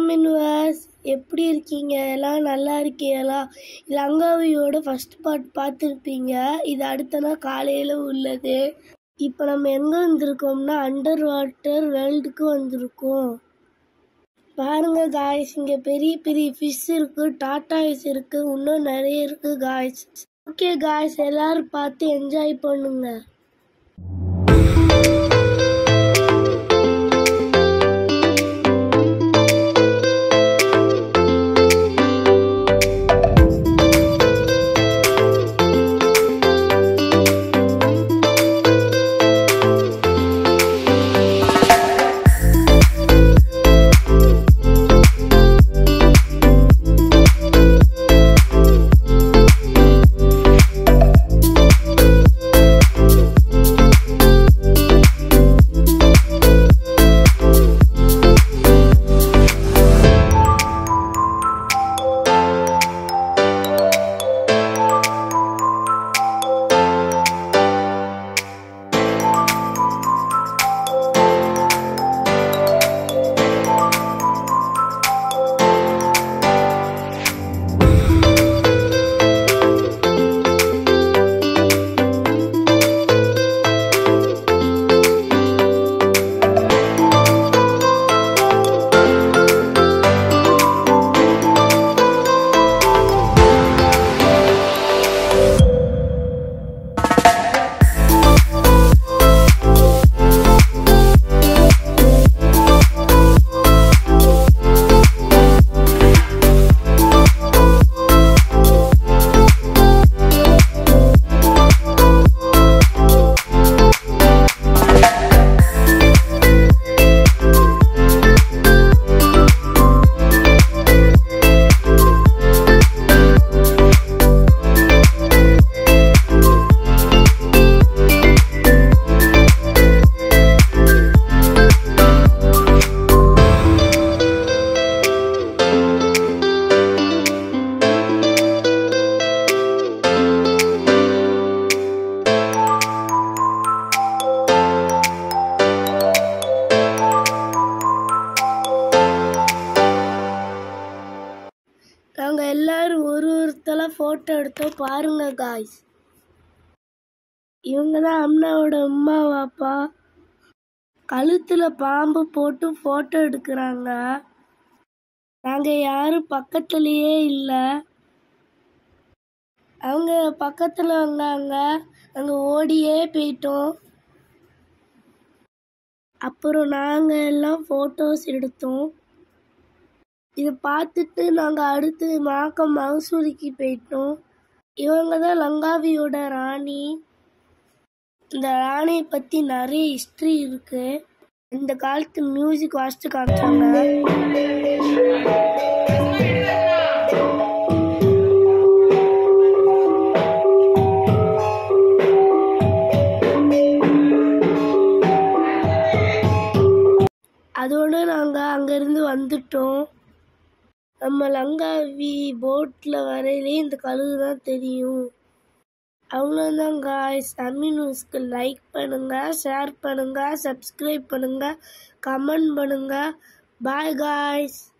மின்வாஸ் எப்படி இருக்கீங்க எல்லாம் நல்லா இருக்கீங்களா லங்காவியோட ஃபர்ஸ்ட் பார்ட் பார்த்துருப்பீங்க இது அடுத்த நாள் காலையில் உள்ளது இப்போ நம்ம எங்கே வந்திருக்கோம்னா அண்டர் வாட்டர் வேர்ல்டுக்கு வந்திருக்கோம் பாருங்க காய்ஸ் இங்கே பெரிய பெரிய ஃபிஷ் இருக்கு டாட்டாய்ஸ் இருக்கு இன்னும் நிறைய இருக்கு காய்ஸ் ஓகே காய்ஸ் எல்லாரும் பார்த்து என்ஜாய் பண்ணுங்க நாங்கள் எல்லாரும் ஒரு ஒருத்தல ஃபோட்டோ எடுத்தோம் பாருங்க காய்ஸ் இவங்க தான் அம்னாவோட அம்மா வாப்பா கழுத்தில் பாம்பு போட்டு ஃபோட்டோ எடுக்கிறாங்க நாங்கள் யாரும் பக்கத்துலேயே இல்லை அவங்க பக்கத்தில் வந்தாங்க நாங்கள் ஓடியே போயிட்டோம் அப்புறம் நாங்கள் எல்லாம் ஃபோட்டோஸ் எடுத்தோம் இதை பார்த்துட்டு நாங்கள் அடுத்து மாக்கம் மகசூரிக்கு போயிட்டோம் இவங்க தான் லங்காவியோட ராணி இந்த ராணியை பற்றி நிறைய ஹிஸ்ட்ரி இருக்கு இந்த காலத்து மியூசிக் வாசித்து காமிச்சாங்க அதோடு நாங்கள் அங்கேருந்து வந்துட்டோம் நம்ம லங்காவி போட்டில் வரையிலே இந்த கழுகு தான் தெரியும் அவ்வளோதான் காய்ஸ் தமிழ் நியூஸ்க்கு லைக் பண்ணுங்கள் ஷேர் பண்ணுங்கள் சப்ஸ்கிரைப் பண்ணுங்கள் கமெண்ட் பண்ணுங்கள் பாய் காய்ஸ்